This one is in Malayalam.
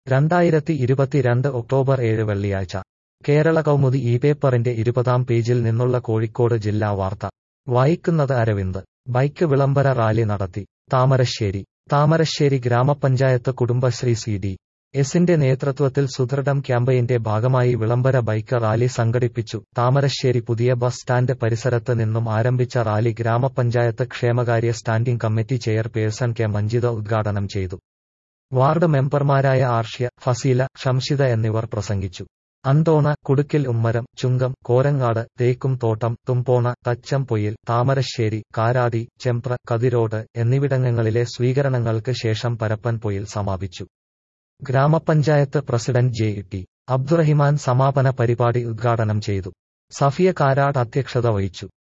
രണ്ടായിരത്തി ഇരുപത്തിരണ്ട് ഒക്ടോബർ ഏഴ് വെള്ളിയാഴ്ച കേരള കൗമുദി ഈ പേപ്പറിന്റെ ഇരുപതാം പേജിൽ നിന്നുള്ള കോഴിക്കോട് ജില്ലാ വാർത്ത വായിക്കുന്നത് അരവിന്ദ് ബൈക്ക് വിളംബര റാലി നടത്തി താമരശ്ശേരി താമരശ്ശേരി ഗ്രാമപഞ്ചായത്ത് കുടുംബശ്രീ സി ഡി എസിന്റെ നേതൃത്വത്തിൽ സുദൃഢം ക്യാമ്പയിന്റെ ഭാഗമായി വിളംബര ബൈക്ക് റാലി സംഘടിപ്പിച്ചു താമരശ്ശേരി പുതിയ ബസ് സ്റ്റാൻഡ് പരിസരത്ത് നിന്നും ആരംഭിച്ച റാലി ഗ്രാമപഞ്ചായത്ത് ക്ഷേമകാര്യ standing committee chairperson K Manjitha ഉദ്ഘാടനം ചെയ്തു വാർഡ് മെമ്പർമാരായ ആർഷ്യ ഫസീല ഷംഷിത എന്നിവർ പ്രസംഗിച്ചു അന്തോണ കുടുക്കിൽ ഉമ്മരം ചുങ്കം കോരങ്ങാട് തേക്കും തോട്ടം തുമ്പോണ തച്ചംപൊയിൽ താമരശ്ശേരി കാരാടി ചെമ്പ്ര കതിരോട് എന്നിവിടങ്ങളിലെ സ്വീകരണങ്ങൾക്ക് ശേഷം പരപ്പൻ പൊയിൽ സമാപിച്ചു ഗ്രാമപഞ്ചായത്ത് പ്രസിഡന്റ് ജെ ടി അബ്ദുറഹിമാൻ സമാപന പരിപാടി ഉദ്ഘാടനം ചെയ്തു സഫിയ കാരാട് അധ്യക്ഷത വഹിച്ചു